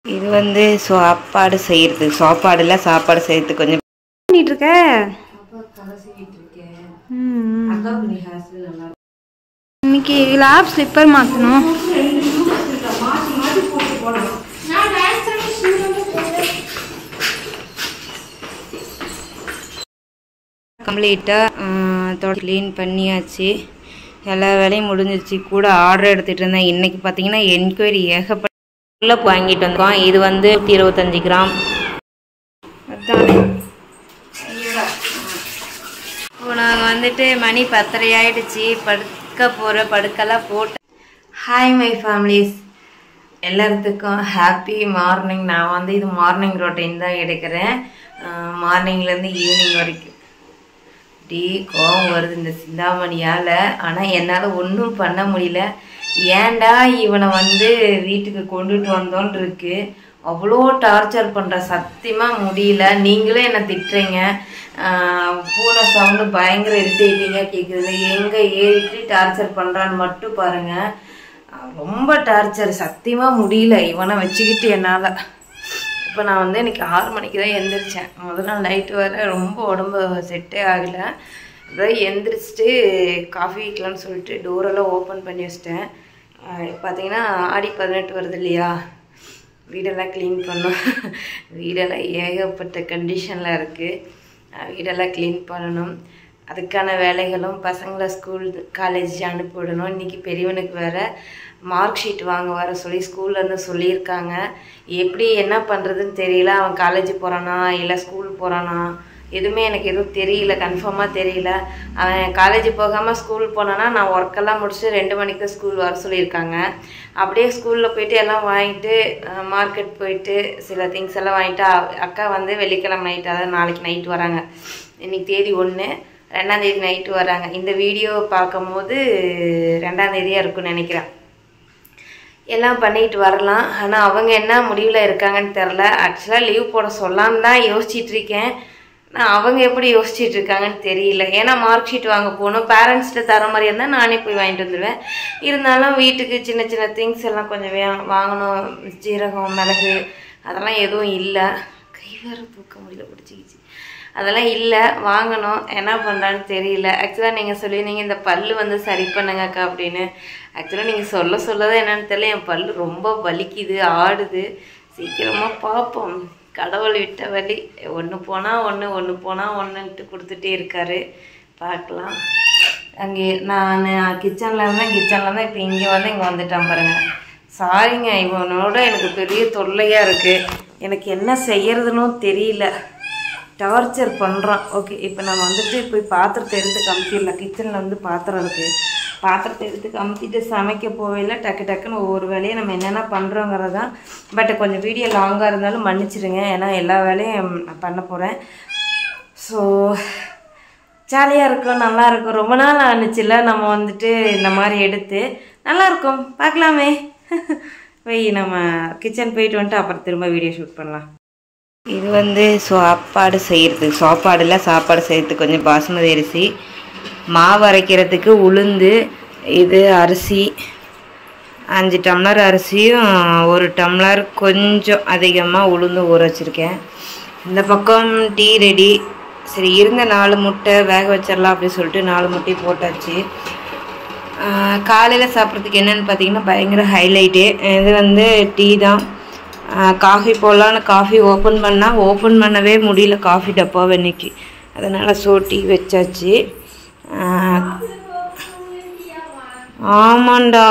இது வந்து சாப்பாடு செய்யறது சாப்பாடுல சாப்பாடு செய்யறதுக்கு கொஞ்சம் பண்ணிட்டு இருக்க ம். இன்னைக்கு லேப் ஸ்லிப்பர் மாற்றணும் கம்ப்ளீட்டாக தொடர் க்ளீன் பண்ணியாச்சு எல்லா வேலையும் முடிஞ்சிருச்சு கூட ஆர்டர் எடுத்துகிட்டு இருந்தேன் இன்றைக்கி பார்த்தீங்கன்னா என்கொயரி ஏகப்பட்ட வாங்கிட்டு வந்தோம் இது வந்து நூற்றி இருபத்தஞ்சி கிராம் அதானே இப்போ நாங்கள் வந்துட்டு மணி பத்தரை ஆயிடுச்சு படுக்க போகிற படுக்கெல்லாம் போட்டு ஹாய் மை ஃபேமிலிஸ் எல்லாத்துக்கும் ஹாப்பி மார்னிங் நான் வந்து இது மார்னிங் ரொட்டீன் தான் எடுக்கிறேன் மார்னிங்லேருந்து ஈவினிங் வரைக்கும் டீ கோவம் வருது இந்த சிந்தாமணியால் ஆனால் என்னால் ஒன்றும் பண்ண முடியல ஏன்டா இவனை வந்து வீட்டுக்கு கொண்டுட்டு வந்தோன்னு இருக்கு அவ்வளோ டார்ச்சர் பண்ணுற சத்தியமாக முடியல நீங்களே என்னை திட்டுறீங்க ஆஹ் பூனை சவுண்டு பயங்கர இரிட்டேட்டிங்காக கேட்குது எங்கே ஏறிட்டு டார்ச்சர் பண்ணுறான்னு மட்டும் பாருங்கள் ரொம்ப டார்ச்சர் சத்தியமாக முடியல இவனை வச்சுக்கிட்டு என்னால் இப்போ நான் வந்து இன்னைக்கு ஆறு மணிக்கு தான் எந்திரிச்சேன் முதல் நாள் நைட்டு வர ரொம்ப உடம்பு செட்டே ஆகலை அதாவது எந்திரிச்சிட்டு காஃபி வைக்கலான்னு சொல்லிட்டு டோரெல்லாம் ஓப்பன் பண்ணி வச்சிட்டேன் ஆஹ் பார்த்தீங்கன்னா ஆடி பதினெட்டு வருது இல்லையா வீடெல்லாம் க்ளீன் பண்ணோம் வீடெல்லாம் ஏகப்பட்ட கண்டிஷனில் இருக்குது வீடெல்லாம் க்ளீன் பண்ணணும் அதுக்கான வேலைகளும் பசங்களை ஸ்கூல் காலேஜ் அனுப்பி விடணும் இன்றைக்கி பெரியவனுக்கு வேற மார்க் ஷீட் வாங்க வர சொல்லி ஸ்கூல்லேருந்து சொல்லியிருக்காங்க எப்படி என்ன பண்ணுறதுன்னு தெரியல அவன் காலேஜ் போகிறானா இல்லை ஸ்கூல் போகிறானா எதுவுமே எனக்கு எதுவும் தெரியல கன்ஃபார்மாக தெரியல அவன் காலேஜ் போகாமல் ஸ்கூல் போனானா நான் ஒர்க்கெல்லாம் முடிச்சுட்டு ரெண்டு மணிக்கு ஸ்கூல் வர சொல்லியிருக்காங்க அப்படியே ஸ்கூலில் போயிட்டு எல்லாம் வாங்கிட்டு மார்க்கெட் போயிட்டு சில திங்ஸ் எல்லாம் வாங்கிட்டு அ- அக்கா வந்து வெள்ளிக்கிழமை நைட் அதாவது நாளைக்கு நைட் வராங்க இன்னைக்கு தேதி ஒன்று ரெண்டாம் தேதி நைட்டு வராங்க இந்த வீடியோ பார்க்கும்போது ரெண்டாம் தேதியாக இருக்கும்னு நினைக்கிறேன் எல்லாம் பண்ணிட்டு வரலாம் ஆனால் அவங்க என்ன முடிவில் இருக்காங்கன்னு தெரில ஆக்சுவலாக லீவ் போட சொல்லான்னு தான் யோசிச்சிட்டு இருக்கேன் நான் அவங்க எப்படி யோசிச்சிட்டு இருக்காங்கன்னு தெரியல ஏன்னா மார்க் ஷீட் வாங்க போகணும் பேரண்ட்ஸ்கிட்ட தர மாதிரி இருந்தால் நானே போய் வாங்கிட்டு வந்துடுவேன் இருந்தாலும் வீட்டுக்கு சின்ன சின்ன திங்ஸ் எல்லாம் கொஞ்சம் வே- வாங்கணும் ஜீரகம் மிளகு அதெல்லாம் எதுவும் இல்லை கை வேற தூக்க முடியல பிடிச்சிக்கிச்சு அதெல்லாம் இல்லை வாங்கணும் என்ன பண்ணுறான்னு தெரியல ஆக்சுவலாக நீங்கள் சொல்லியிருந்தீங்க இந்த பல்லு வந்து சரி பண்ணுங்கக்கா அப்படின்னு ஆக்சுவலாக நீங்கள் சொல்ல சொல்லதான் என்னன்னு தெரியல என் பல்லு ரொம்ப வலிக்குது ஆடுது சீக்கிரமாக பார்ப்போம் கடவுள் விட்ட வலி ஒன்று போனால் ஒன்று ஒன்று போனால் ஒன்றுன்ட்டு கொடுத்துட்டே இருக்காரு பார்க்கலாம் அங்கே நான் கிச்சனில் இருந்தேன் கிச்சனில் தான் இப்போ இங்கே வந்து இங்கே வந்துட்டேன் பாருங்க சாரிங்க இவனோட எனக்கு பெரிய தொல்லையாக இருக்குது எனக்கு என்ன செய்யறதுன்னு தெரியல டார்ச்சர் பண்ணுறான் ஓகே இப்போ நம்ம வந்துட்டு போய் பாத்திரத்தை எடுத்து கமுத்திடலாம் கிச்சனில் வந்து பாத்திரம் இருக்குது பாத்திரத்தை எடுத்து கமுத்திட்டு சமைக்க போவையில் டக்கு டக்குன்னு ஒவ்வொரு வேலையும் நம்ம என்னென்ன பண்ணுறோங்கிறது தான் பட் கொஞ்சம் வீடியோ லாங்காக இருந்தாலும் மன்னிச்சிடுங்க ஏன்னா எல்லா வேலையும் நான் பண்ண போகிறேன் ஸோ ஜாலியாக இருக்கும் நல்லா இருக்கும் ரொம்ப நாள் ஆணுச்சுல நம்ம வந்துட்டு இந்த மாதிரி எடுத்து நல்லா இருக்கும் பார்க்கலாமே போய் நம்ம கிச்சன் போயிட்டு வந்துட்டு அப்புறம் திரும்ப வீடியோ ஷூட் பண்ணலாம் இது வந்து சாப்பாடு செய்கிறது சாப்பாடுல சாப்பாடு செய்யறதுக்கு கொஞ்சம் பாசுமதி அரிசி மாவு அரைக்கிறதுக்கு உளுந்து இது அரிசி அஞ்சு டம்ளர் அரிசியும் ஒரு டம்ளர் கொஞ்சம் அதிகமாக உளுந்து ஊற வச்சுருக்கேன் இந்த பக்கம் டீ ரெடி சரி இருந்த நாலு முட்டை வேக வச்சிடலாம் அப்படின்னு சொல்லிட்டு நாலு முட்டை போட்டாச்சு காலையில் சாப்பிட்றதுக்கு என்னென்னு பார்த்தீங்கன்னா பயங்கர ஹைலைட்டு இது வந்து டீ தான் காஃபி போடலான்னு காஃபி ஓப்பன் பண்ணால் ஓப்பன் பண்ணவே முடியல காஃபி டப்பாவை இன்னைக்கு அதனால் ஸோ டீ வச்சாச்சு ஆஹ், ஆமாண்டா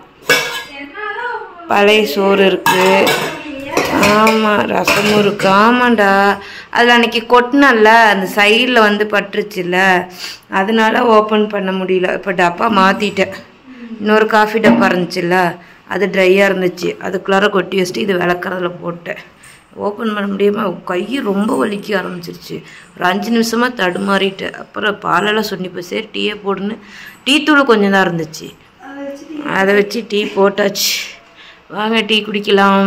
பழைய சோறு இருக்கு ஆமாம் ரசமும் இருக்கு ஆமாண்டா அதில் அன்னைக்கு கொட்டினல்ல அந்த சைடில் வந்து பட்டுருச்சுல்ல அதனால ஓப்பன் பண்ண முடியல இப்போ டப்பா மாற்றிட்டேன் இன்னொரு காஃபி டப்பா இருந்துச்சுல்ல அது ட்ரையாக இருந்துச்சு அதுக்குள்ளார கொட்டி வச்சுட்டு இது விளக்குறதுல போட்டேன் ஓப்பன் பண்ண முடியாமல் கை ரொம்ப வலிக்க ஆரம்பிச்சிருச்சு ஒரு அஞ்சு நிமிஷமாக தடுமாறிட்டு அப்புறம் பாலெல்லாம் சொன்னிப்போ சரி டீயே போடுன்னு டீ தூள் கொஞ்சம் தான் இருந்துச்சு அதை வச்சு டீ போட்டாச்சு வாங்க டீ குடிக்கலாம்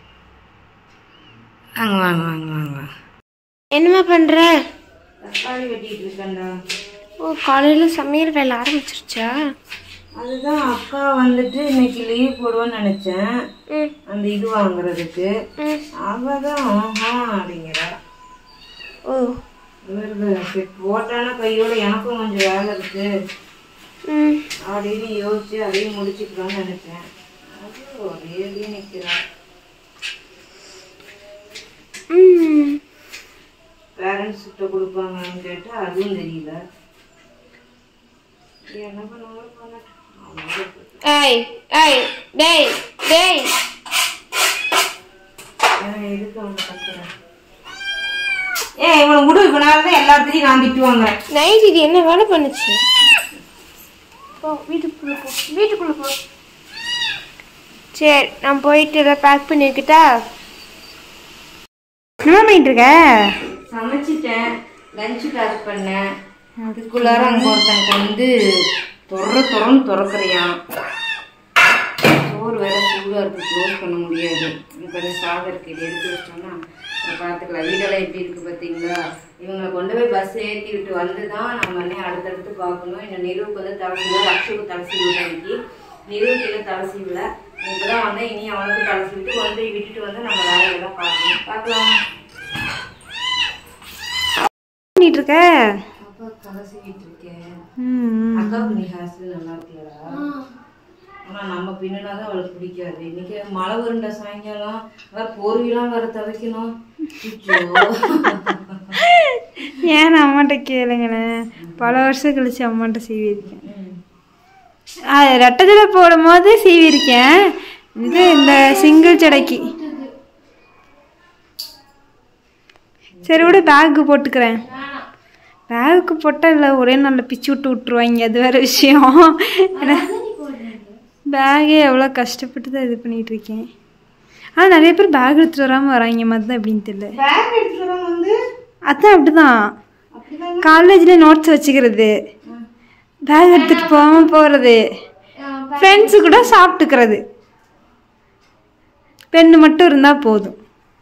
வாங்க வாங்க வாங்க வாங்க வாங்க என்னம்மா பண்ற தக்காளி வெட்டிட்டு இருக்கேன்டா ஓ காலையில சமையல் வேலை ஆரம்பிச்சிருச்சா அதுதான் அக்கா வந்துட்டு இன்னைக்கு லீவ் போடுவோன்னு நினைச்சேன் ம் அந்த இது வாங்குறதுக்கு ம் அவ தான் ஆஹா அப்படிங்கிறா ஓ இவருக்கு சரி போட்டான கையோட எனக்கும் கொஞ்சம் வேலை இருக்கு ம் அப்படின்னு யோசிச்சு அதையும் முடிச்சுக்கலாம்னு நினைச்சேன் அது ஒரே நிற்கிறா ம் பேரண்ட்ஸ் கிட்ட கொடுப்பாங்கன்னு கேட்டு அதுவும் தெரியல என்ன பண்ணுவாங்களோ பண்ணட்டும். அவங்களோட விருப்பம். ஏய் ஏய் டேய் டேய் ஏன்னா எதுக்கு அவங்க கத்துறேன் ஏ இவனை விடு இவனால தான் எல்லாத்தையும் நான் திட்டுவாங்க நைட் இது என்ன வேலை பண்ணுச்சு போ வீட்டுக்குள்ள போ வீட்டுக்குள்ள போ சரி நான் போயிட்டு இதை பேக் பண்ணி வைக்கிட்டா என்ன பண்ணிட்டு இருக்க சமைச்சிட்டேன் லஞ்ச் பேக் பண்ணேன் அதுக்குள்ளார அங்கே ஒருத்தனுக்கு வந்து தொற தொறன்னு திறக்கிறியான் சோறு வேற சூடாக இருக்கு க்ளோஸ் பண்ண முடியாது இப்போ வந்து சாதம் இருக்கு இது எடுத்து வச்சிட்டோம்னா அப்புறம் பார்த்துக்கலாம் வீடெல்லாம் எப்படி இருக்கு பார்த்தீங்களா இவங்களை கொண்டு போய் பஸ் ஏற்றி விட்டு வந்து தான் நம்ம வந்து அடுத்தடுத்து பார்க்கணும் இந்த நிறுவுக்கு வந்து தலை சீவல அக்ஷுக்கு தலை சீவில இன்னைக்கு நிறுவுக்கு இன்னும் தலை சீவல இப்போதான் வந்தேன் இனி அவனுக்கு தலை சீவிட்டு கொண்டு போய் விட்டுட்டு வந்து நம்ம வேலையெல்லாம் பார்க்கணும் பார்க்கலாம் பண்ணிட்டு இருக்க அப்பா தலை சீவிட்டு இருக்கேன் ம் அக்காவுக்கு நீ ஹேர் ஸ்டைல் நல்லா இருக்கலடா ஆனா நம்ம பின்னாதான் அவளுக்கு பிடிக்காது இன்னைக்கு மழை வருண்ட சாயங்காலம் வேற போர்வீலாம் வேற துவைக்கணும் அச்சோ. ஏன் நான் அம்மாட்ட கேளுங்களேன் பல வருஷம் கழிச்சு அம்மாட்ட சீவிருக்கேன் ம். ரெட்டஜடை போடும் போது சீவிருக்கேன் இது இந்த சிங்கிள் ஜடைக்கு சரி விட பேக்கு போட்டுக்கிறேன் பேகுக்கு போட்டால் இல்லை ஒரே நல்ல பிச்சு விட்டு விட்டுருவாங்க அது வேற விஷயம் பேகே எவ்வளோ கஷ்டப்பட்டு தான் இது பண்ணிட்டு இருக்கேன் ஆனால் நிறைய பேர் பேக் எடுத்துட்டு வராமல் வராங்க மாதிரி தான் எப்படின்னு தெரியல பேக் எடுத்துட்டு வரவங்க வந்து அதான் அப்படிதான் அப்படிதான் காலேஜில் நோட்ஸ் வச்சுக்கிறது பேக் எடுத்துகிட்டு போகாமல் போகிறது ஃப்ரெண்ட்ஸு கூட சாப்பிட்டுக்கிறது பெண்ணு மட்டும் இருந்தால் போதும்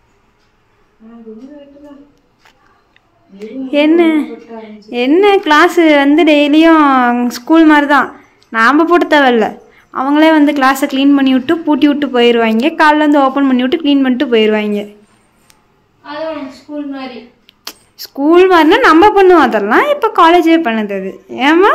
என்ன என்ன கிளாஸு வந்து டெய்லியும் ஸ்கூல் மாதிரி தான் நாம் போட்டு தேவையில்ல அவங்களே வந்து கிளாஸை க்ளீன் பண்ணி விட்டு பூட்டி விட்டு போயிடுவாங்க காலைல வந்து ஓப்பன் பண்ணி விட்டு க்ளீன் பண்ணிட்டு போயிடுவாங்க ஸ்கூல் மாதிரி ஸ்கூல் மாதிரினா நம்ம பண்ணுவோம் அதெல்லாம் இப்போ காலேஜே பண்ணுது அது ஏமா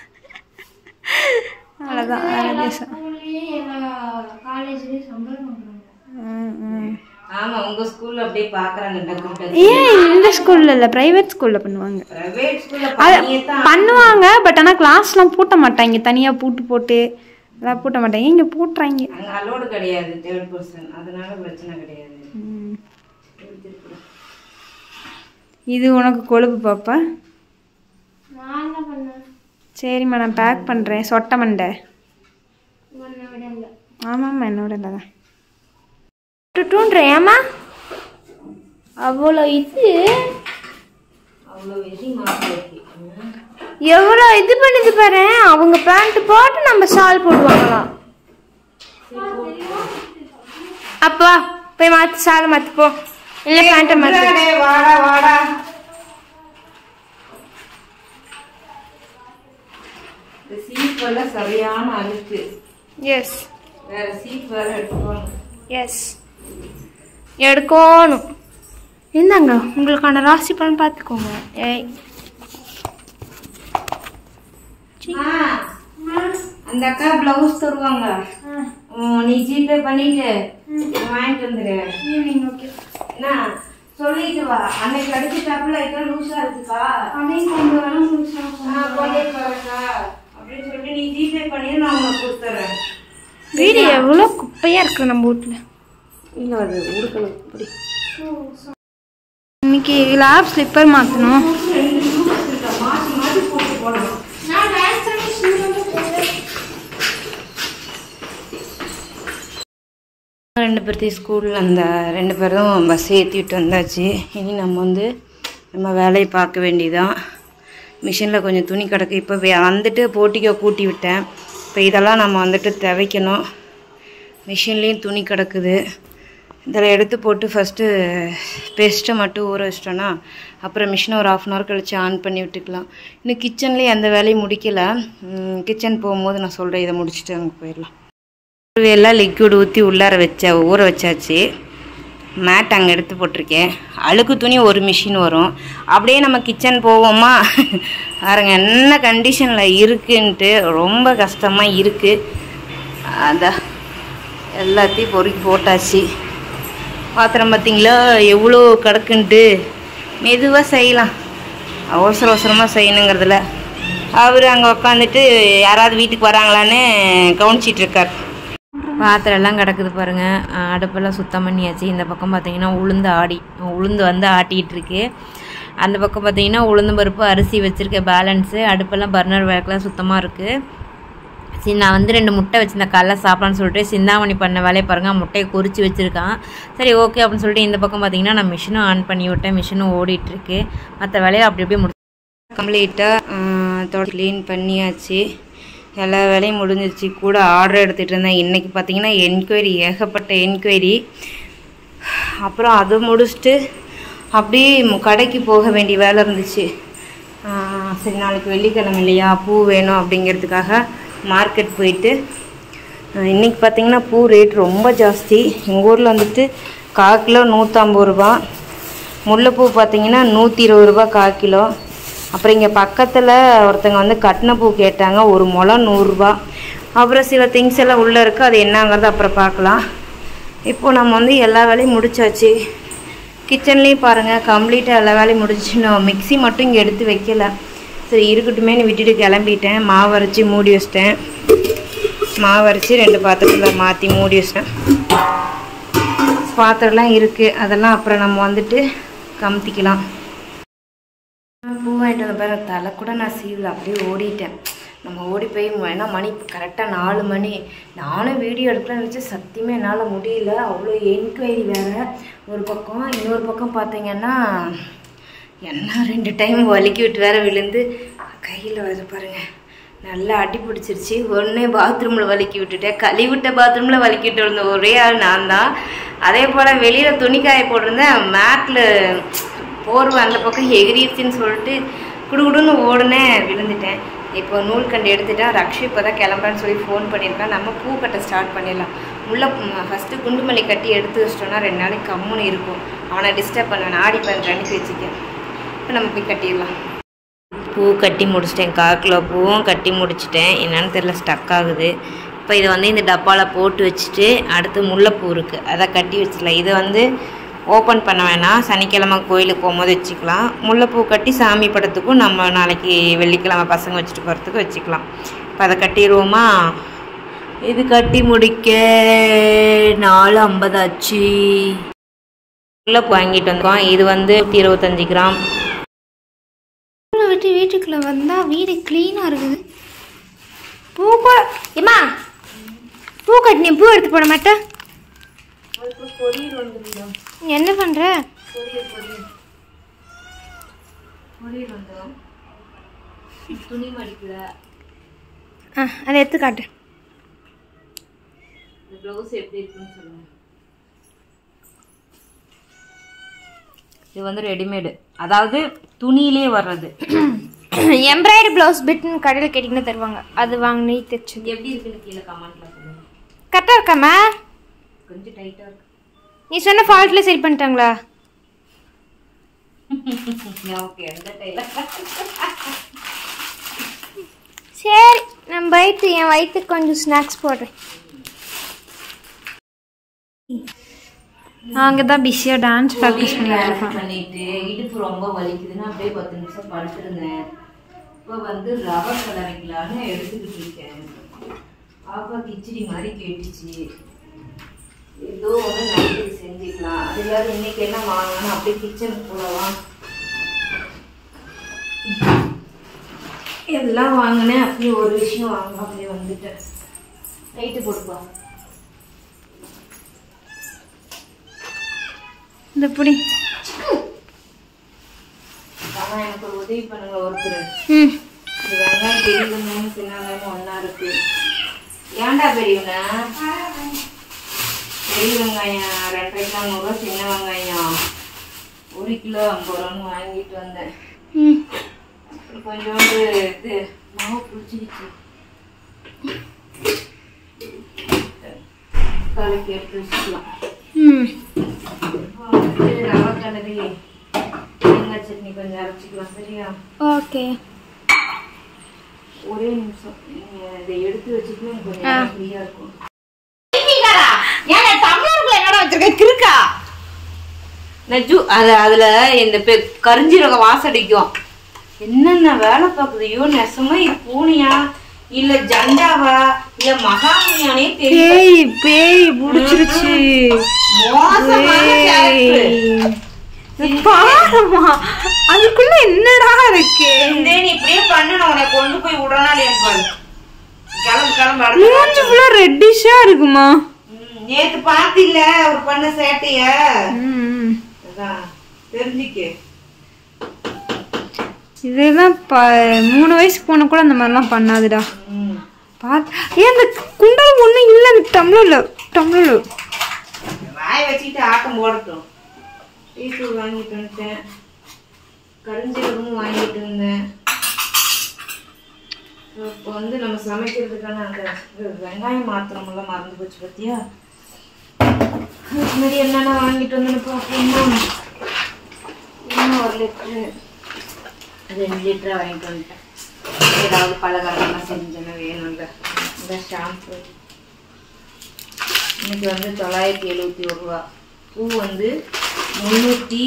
அவ்வளோதான் வேற தேசம் ஸ்கூல்லேயே எல்லா காலேஜ்லேயும் சம்பளம் பண்ணுறாங்க ம், ம். ஆமா உங்க ஸ்கூல்ல அப்படியே பாக்குறாங்க டக்கு டக்கு ஏன் இந்த ஸ்கூல்ல இல்லை ப்ரைவேட் ஸ்கூலில் பண்ணுவாங்க பிரைவேட் ஸ்கூல்ல அது பண்ணியே தான் பண்ணுவாங்க பட் ஆனால் கிளாஸ்லாம் பூட்ட மாட்டாங்க தனியாக பூட்டு போட்டு அதெல்லாம் பூட்ட மாட்டாங்க இங்கே பூட்டுறாங்க அங்க அலோடு கிடையாது தேர்ட் பர்சன் அதனால பிரச்சனை கிடையாது ம். இது உனக்கு கொழுப்பு பாப்பா நான் என்ன பண்ணேன் சரிம்மா நான் பேக் பண்ணுறேன் சொட்ட மண்டை உன்னை விடல ஆமாம்மா என்னோட இல்லை தான் டுட்டுன்றேன் ஏமா அவ்வளோ இது அவ்வளவு வெறி மாப்பிள்ளைக்கு ம். எவ்வளோ இது பண்ணுது பாரு அவங்க பேண்ட் போட்டு நம்ம ஷால் போடுவாங்களாம் அப்பா போய் மாற்று ஷாலை மாற்று போ இல்லை பேண்ட்டை மாற்று டேய், வாடா வாடா இந்த சீப்பெல்லாம் சரியான அழுக்கு எஸ் வேற சீப் வேற எடுத்துக்கோங்க எஸ் எடுக்கணும் இந்தாங்க உங்களுக்கான ராசி பலன் பார்த்துக்கோங்க ஏய் ஆ, அந்த அக்கா பிளவுஸ் தருவாங்க உம், நீ ஜிபே பண்ணிட்டு வாங்கிட்டு வந்துரு என்ன சொல்லிட்டு வா அன்னைக்கு அடிச்சு டப்புல ஐட்டம் லூசா இருக்குக்கா அதையும் கொண்டு வரேன் ஆ, கொண்டுட்டு வரேன்க்கா அப்படின்னு சொல்லிட்டு நீ ஜிபே பண்ணி நான் உனக்கு கொடுத்துறேன் வீடு எவ்வளோ குப்பையாக இருக்கு நம்ம வீட்டில் இல்ல அது உடுக்கணும் இப்படி இன்னைக்கு லேப் ஸ்லிப்பர் மாற்றணும் மாத்தி மாத்தி போட்டு போடணும் நான் டான்ஸ் பண்ணி ரெண்டு பேர்த்தையும் ஸ்கூலில் அந்த ரெண்டு பேரும் பஸ் ஏற்றிட்டு வந்தாச்சு இனி நம்ம வந்து நம்ம வேலையை பார்க்க வேண்டியதான் மிஷினில் கொஞ்சம் துணி கிடக்கு இப்போ வே- வந்துட்டு போட்டிக்கோ கூட்டி விட்டேன் இப்போ இதெல்லாம் நம்ம வந்துட்டு துவைக்கணும் மிஷின்லேயும் துணி கிடக்குது இதில் எடுத்து போட்டு ஃபஸ்ட்டு பேஸ்ட்டை மட்டும் ஊற வச்சிட்டோன்னா அப்புறம் மிஷினை ஒரு ஆஃப் அன் ஹவர் கழிச்சு ஆன் பண்ணி விட்டுக்கலாம் இன்னும் கிச்சன்லேயே எந்த வேலையும் முடிக்கல கிச்சன் போகும்போது நான் சொல்கிறேன் இதை முடிச்சுட்டு அங்கே போயிடலாம் எல்லாம் லிக்விட் ஊற்றி உள்ளார வச்ச ஊற வச்சாச்சு மேட் அங்கே எடுத்து போட்டிருக்கேன் அழுக்கு துணி ஒரு மிஷின் வரும் அப்படியே நம்ம கிச்சன் போவோமா பாருங்க என்ன கண்டிஷனில் இருக்குன்ட்டு ரொம்ப கஷ்டமாக இருக்குது அதான் எல்லாத்தையும் பொறுக்கி போட்டாச்சு பாத்திரம் பார்த்தீங்களா எவ்வளோ கிடக்குன்ட்டு மெதுவாக செய்யலாம் அவசர அவசரமாக செய்யணுங்கிறதுல அவர் அங்கே உட்காந்துட்டு யாராவது வீட்டுக்கு வராங்களான்னு கவனிச்சிட்டு இருக்கார் பாத்திரம் எல்லாம் கிடக்குது பாருங்க அஹ் அடுப்பெல்லாம் சுத்தம் பண்ணியாச்சு இந்த பக்கம் பார்த்தீங்கன்னா உளுந்து ஆடி உளுந்து வந்து ஆட்டிகிட்டு இருக்கு அந்த பக்கம் பார்த்தீங்கன்னா உளுந்து பருப்பு அரிசி வச்சுருக்க பேலன்ஸு அடுப்பெல்லாம் பர்னர் வேக்கெல்லாம் சுத்தமாக இருக்குது சரி நான் வந்து ரெண்டு முட்டை வச்சிருந்தேன் காலைல சாப்பிடலான்னு சொல்லிட்டு சிந்தாமணி பண்ண வேலையை பாருங்கள் முட்டையை குறித்து வச்சுருக்கான் சரி ஓகே அப்படின்னு சொல்லிட்டு இந்த பக்கம் பார்த்தீங்கன்னா நான் மிஷினும் ஆன் பண்ணி விட்டேன் மிஷினும் ஓடிட்டுருக்கு மற்ற வேலையை அப்படி அப்படியே முடி கம்ப்ளீட்டாக தொடச்சி க்ளீன் பண்ணியாச்சு எல்லா வேலையும் முடிஞ்சிருச்சு கூட ஆர்டர் எடுத்துகிட்டு இருந்தேன் இன்றைக்கி பார்த்தீங்கன்னா என்கொயரி ஏகப்பட்ட என்கொயரி அப்புறம் அது முடிச்சுட்டு அப்படியே மு- கடைக்கு போக வேண்டிய வேலை இருந்துச்சு ஆஹ் சரி நாளைக்கு வெள்ளிக்கிழமை இல்லையா பூ வேணும் அப்படிங்கிறதுக்காக மார்க்கெட் போயிட்டு ஆஹ் இன்னைக்கு பார்த்தீங்கன்னா பூ ரேட் ரொம்ப ஜாஸ்தி எங்கள் ஊரில் வந்துட்டு கால் கிலோ நூற்றம்பது ரூபா முல்லைப்பூ பார்த்தீங்கன்னா நூற்றி இருபது ரூபா கால் கிலோ அப்புறம் இங்கே பக்கத்தில் ஒருத்தங்க வந்து கட்டின பூ கேட்டாங்க ஒரு முளம் நூறுரூபா அப்புறம் சில திங்ஸ் எல்லாம் உள்ளே இருக்குது அது என்னங்கிறத அப்புறம் பார்க்கலாம் இப்போ நம்ம வந்து எல்லா வேலையும் முடிச்சாச்சு கிச்சன்லேயும் பாருங்கள் கம்ப்ளீட்டாக எல்லா வேலையும் முடிச்சு நான் மிக்ஸி மட்டும் இங்கே எடுத்து வைக்கல சரி இருக்கட்டுமேனு விட்டுட்டு கிளம்பிட்டேன் மாவு அரைச்சி மூடி வச்சிட்டேன் மாவு அரைச்சி ரெண்டு பாத்திரத்தில் மாற்றி மூடி வச்சிட்டேன் பாத்திரம்லாம் இருக்குது அதெல்லாம் அப்புறம் நம்ம வந்துட்டு கமுத்திக்கலாம் பூ வாங்கிட்டு வந்த பாரு தலை கூட நான் சீவில் அப்படியே ஓடிட்டேன் நம்ம ஓடி போய் ஏன்னா மணி கரெக்டாக நாலு மணி நானும் வீடியோ எடுக்கலாம்னு நினச்சி சத்தியமே என்னால் முடியல அவ்வளோ என்கொயரி வேறு ஒரு பக்கம் இன்னொரு பக்கம் பார்த்தீங்கன்னா என்ன ரெண்டு டைம் வலிக்கி விட்டு வேற விழுந்து கையில் வருது பாருங்க நல்லா அடி பிடிச்சிருச்சு ஒன்றே பாத்ரூமில் வலிக்கி விட்டுட்டேன் கழுவிட்ட பாத்ரூமில் வலிக்கி விட்டு விழுந்த ஒரே ஆள் நான் தான் அதே போல் வெளியில் துணி காய போட்டிருந்தேன் மேட்டில் போர்வை அந்த பக்கம் எகிரிச்சுன்னு சொல்லிட்டு குடுகுடுன்னு ஓடுனேன் விழுந்துட்டேன் இப்போ நூல்கண்டு எடுத்துட்டேன் ரக்ஷு இப்போ தான் கிளம்புறேன்னு சொல்லி ஃபோன் பண்ணியிருக்கேன் நம்ம பூ கட்ட ஸ்டார்ட் பண்ணிடலாம் முல்லை ஃபஸ்ட்டு குண்டுமல்லி கட்டி எடுத்து வச்சிட்டோன்னா ரெண்டு நாளைக்கு கம்முன்னு இருக்கும் அவனை டிஸ்டர்ப் பண்ணுவேன் ஆடி பதினஞ்சு அன்னைக்கு வச்சுக்கேன் இப்போ நம்ம போய் கட்டிடலாம் பூ கட்டி முடிச்சிட்டேன் கால் கிலோ பூவும் கட்டி முடிச்சிட்டேன் என்னன்னு தெரியல ஸ்டக் ஆகுது இப்போ இதை வந்து இந்த டப்பாவில் போட்டு வச்சுட்டு அடுத்து முல்லைப்பூ இருக்குது அதை கட்டி வச்சிடலாம் இதை வந்து ஓப்பன் பண்ண வேணாம் சனிக்கிழமை கோயிலுக்கு போகும்போது வச்சுக்கலாம் முல்லைப்பூ கட்டி சாமி படத்துக்கும் நம்ம நாளைக்கு வெள்ளிக்கிழமை பசங்க வச்சுட்டு போகிறதுக்கு வச்சுக்கலாம் இப்போ அதை கட்டிடுவோமா இது கட்டி முடிக்க நாலு ஐம்பது ஆச்சு முல்லைப்பூ வாங்கிட்டு வந்தோம் இது வந்து நூற்றி இருபத்தஞ்சி கிராம் ஸ்கூலை விட்டு வீட்டுக்குள்ள வந்தா வீடு க்ளீனா இருக்குது பூ கூட ஏமா பூ கட்டினேன் பூ எடுத்து போட மாட்டேன் நீ என்ன பண்ற துணி மடிக்கல ஆ அதை எடுத்து காட்டு இந்த ப்ளவுஸ் எப்படி இருக்குன்னு சொல்லுங்க இது வந்து ரெடிமேடு அதாவது துணியிலே வர்றது எம்ப்ராய்டரி ப்ளவுஸ் பிட்னு கடையில் கேட்டிங்கன்னா தருவாங்க அது வாங்கி தைச்சது இது எப்படி இருக்குன்னு கீழே கமெண்ட்ல சொல்லுங்க கரெக்டாக இருக்காமா கொஞ்சம் டைட்டா இருக்கு நீ சொன்ன ஃபால்ட்ல சரி பண்ணிட்டாங்களா ஓகே எந்த டைலர் சரி நான் வயிற்று என் வயிற்றுக்கு கொஞ்சம் ஸ்நாக்ஸ் போடுறேன் நாங்கள் தான் பிஸியாக டான்ஸ் ப்ராக்டிஸ் பண்ணிட்டு இருக்கோம் பண்ணிட்டு இடுப்பு ரொம்ப வலிக்குதுன்னு அப்படியே பத்து நிமிஷம் படுத்துருந்தேன் இப்போ வந்து ரவை கலரிக்கலான்னு எடுத்துக்கிட்டு இருக்கேன் பாப்பா கிச்சடி மாதிரி கேட்டுச்சு ஏதோ ஒன்று நைட்டுக்கு செஞ்சுக்கலாம் அது இல்லாத இன்னைக்கு என்ன வாங்கணும் அப்படியே கிச்சனுக்கு போகலாம் எல்லாம் வாங்கினேன் அப்படியே ஒரு விஷயம் வாங்க அப்படியே வந்துட்டேன் நைட்டு போட்டுப்பா இந்த புடி அதான் எனக்கு ஒரு உதவி பண்ணுங்க ஒருத்தர் ம் இது வெங்காயம் பெரிய வெங்காயம் சின்ன வெங்காயம் ஒன்றா இருக்கு ஏன்டா பெரியவங்க பெரிய வெங்காயம் ரெண்டரை கிலோ நூறுரூவா சின்ன வெங்காயம் ஒரு கிலோ ஐம்பது ரூபான்னு வாங்கிட்டு வந்தேன் ம் அப்புறம் கொஞ்சோண்டு இது மாவு புளிச்சிக்கிச்சு கலக்கி எடுத்து வச்சுக்கலாம் ம் அப்புறம் வந்து ரவை கலரி தேங்காய் சட்னி கொஞ்சம் அரைச்சிக்கலாம் சரியா ஓகே ஒரே நிமிஷம் நீங்க இதை எடுத்து வச்சுட்டு கொஞ்சம் ஃப்ரீயா இருக்கும் நஜு அது அதுல இந்த பெ- கரிஞ்சீரக வாசடிக்கும் என்னென்ன வேலை பார்க்குது ஐயோ நெசமா இது பூனையா இல்ல ஜண்டாவா இல்ல மகாமுனியானே தெரியல பேய் பேய் புடிச்சிருச்சு மோசமான character. பாருமா அதுக்குள்ள என்னடா இருக்கு இந்த நீ இப்படியே பண்ணு நான் உன்னை கொண்டு போய் விடலாம் பாரு கிளம்பு கிளம்பு அடுத்த மூஞ்சி ஃபுல்லா ரெட்டிஷா இருக்குமா ம், நேத்து பாத்தில அவர் பண்ண சேட்டைய ம். அதான் தெரிஞ்சுக்க இதெல்லாம் ப மூணு வயசு போன கூட அந்த மாதிரிலாம் பண்ணாதுடா ம். பாத் ஏன் அந்த குண்டல் ஒன்றும் இல்லை அந்த டம்ளர்ல டம்ளர்ல வாய் வச்சுக்கிட்டு ஆட்டம் போடட்டும் டீத்தூள் வாங்கிட்டு வந்துட்டேன் கரிஞ்சீரகமும் வாங்கிட்டு வந்தேன் இப்போ வந்து நம்ம சமைக்கிறதுக்கான அந்த இது வெங்காயம் மாத்திரமெல்லாம் மறந்து போச்சு பார்த்தியா அதுக்கு முன்னாடி என்னென்ன வாங்கிட்டு வந்தேன்னு பார்ப்போம்னா இன்னும் ஒரு லிட்ரு ரெண்டு லிட்டரா வாங்கிட்டு வந்துட்டேன் ஏதாவது பலகாரம்லாம் செஞ்சேன்னா வேணும்ல இந்த ஷாம்பு இன்னைக்கு வந்து தொள்ளாயிரத்தி எழுபத்தி ஒரு ரூபா பூ வந்து முந்நூற்றி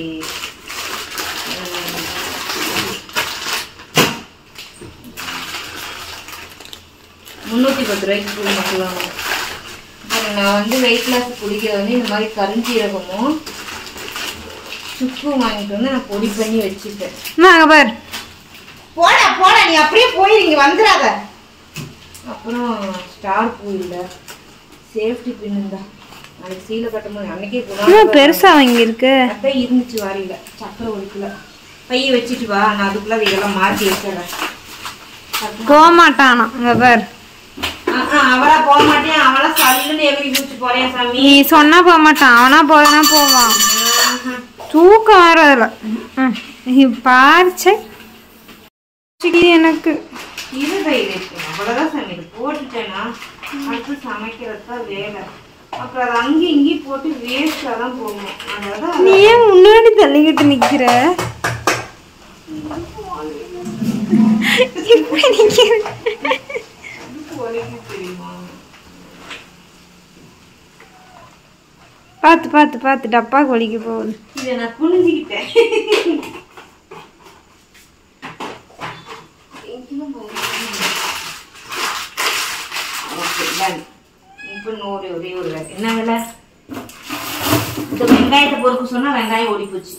முந்நூற்றி பத்து ரூபாய்க்கு பூ மட்டும் வாங்கணும் அப்புறம் நான் வந்து வெயிட் லாஸ் குடிக்கிறது வந்து இந்த மாதிரி கருஞ்சீரகமும் சுக்கும் வாங்கிட்டு வந்து நான் பொடி பண்ணி வச்சுட்டேன் நாங்க பார் போடா போடா நீ அப்படியே போய் இங்க வந்துடாத அப்புறம் ஸ்டார் பூ இல்ல சேஃப்டி பின் இருந்தா நாளைக்கு சீலை கட்டும்போது அன்னைக்கே இன்னும் கூட பெருசா வாங்கியிருக்கு அதான் இருந்துச்சு வாரியில சக்கரை ஒதுக்கல பைய வச்சுட்டு வா நான் அதுக்குள்ள அதை இதெல்லாம் மாத்தி வச்சிடறேன் போக மாட்டானா அங்க பார் ஆ, ஆ, அவளா போக மாட்டேன் அவளா சல்லுன்னு எகிரி குச்சி போறேன் சாமி நீ சொன்னா போக மாட்டான் அவனா போறனா போவான் ஆஹா. தூக்கம் வர அதுல ம். நீ பார்ச்சே எனக்கு இது தைரியம் இருக்கு. அவ்வளவுதான் சாமி இது போட்டுட்டேன்னா அடுத்து சமைக்கிறது தான் வேலை அப்புறம் அது அங்கேயும் இங்கேயும் போட்டு வேஸ்டாக தான் போகணும் அதனால நீ ஏன் முன்னாடி தள்ளிக்கிட்டு நிக்கிற இப்படி நிக்கிற பார்த்து பார்த்து பார்த்து டப்பா கொலிக்க போகுது இதை நான் குனிஞ்சுக்கிட்டேன் Okay, done. இப்போ நூறு ஒரே ஒரு வேலை என்ன வேலை இந்த வெங்காயத்தை பொறுக்க சொன்னா வெங்காயம் ஓடி போச்சு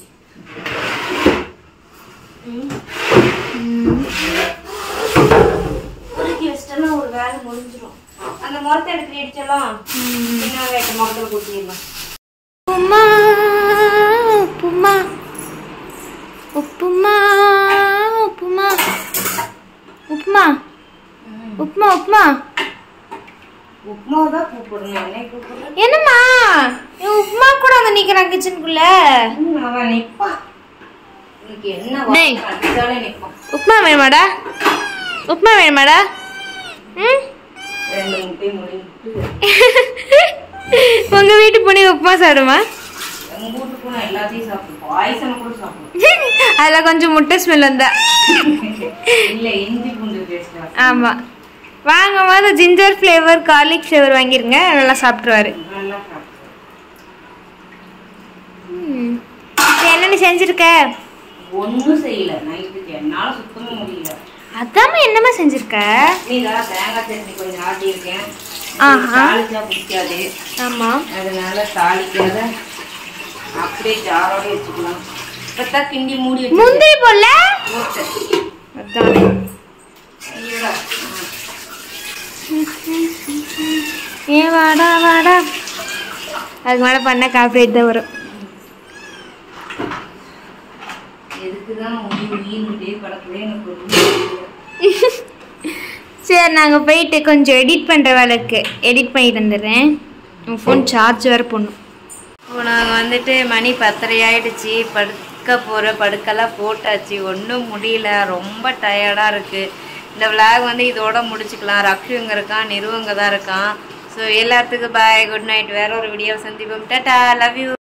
பொறுக்கி வச்சிட்டோம்னா ஒரு வேலை முடிஞ்சிடும் அந்த முறத்தை எடுத்து அடிச்சலாம் சின்ன வெங்காயத்தை முகத்தில் கொட்டிடலாம் உப்புமா உப்புமா உப்புமா உப்புமா உப்புமா உப்புமா உப்புமா உப்புமாவை தான் கூப்பிடணும் என்னை கூப்பிடுறேன் என்னம்மா என் உப்புமா கூட வந்து நிக்கிறான் கிச்சனுக்குள்ள அவன் நிப்பான் இன்னைக்கு என்ன டேய். வாசம் அடிச்சாலே நிப்பான் உப்புமா வேணுமாடா உப்புமா வேணுமாடா ம் ரெண்டு முட்டையும் முடிஞ்சுட்டு உங்க வீட்டு பொண்ணு உப்புமா சாப்பிடுமா எங்க வீட்டுக்கு நான் எல்லாத்தையும் சாப்பிடுவோம் பாயசம் கூட சாப்பிடுவோம் அதுல கொஞ்சம் முட்டை ஸ்மெல் வந்தா இல்ல இஞ்சி பூண்டு பேஸ்ட் ஆமா வாங்கும் போது ஜிஞ்சர் ஃப்ளேவர் garlic ஃப்ளேவர் வாங்கிருங்க நல்லா சாப்பிட்ருவாரு நல்லா சாப்பிடுவோம் என்னென்ன செஞ்சிருக்க ஒண்ணும் செய்யல நைட்டுக்கு என்னால சுத்தமா முடியல அதாம்மா என்னம்மா செஞ்சிருக்க நீ தான் தேங்காய் சட்னி கொஞ்சம் ஆட்டியிருக்கேன் ஆஹா. தாளிச்சா பிடிக்காது ஆமா அதனால தாளிக்காத அப்படியே ஜாரோட வச்சுக்கலாம் இப்பத்தா கிண்டி மூடி வச்சு முந்திரி போடல அதான் ஐயோடா ஏ வாடா வாடா அதுக்கு மேலே பண்ண காப்பிரைட் தான் வரும் எதுக்குதான் உயிர் உயிர்கிட்டே கிடக்குதே எனக்கு ஒண்ணும் தெரியல. சரி நாங்கள் போயிட்டு கொஞ்சம் எடிட் பண்ணுற வேலைக்கு எடிட் பண்ணிட்டு வந்துடுறேன் உன் ஃபோன் சார்ஜ் வேறு போடணும் இப்போ நாங்கள் வந்துட்டு மணி பத்தரை ஆயிடுச்சு படுக்க போகிற படுக்கெல்லாம் போட்டாச்சு ஒன்றும் முடியல ரொம்ப டயர்டாக இருக்குது இந்த விளாக் வந்து இதோட முடிச்சுக்கலாம் ரக்ஷு இங்கே இருக்கான் நிறுவங்க தான் இருக்கான் ஸோ எல்லாத்துக்கும் பாய் குட் நைட் வேற ஒரு வீடியோ சந்திப்போம் டாட்டா லவ் யூ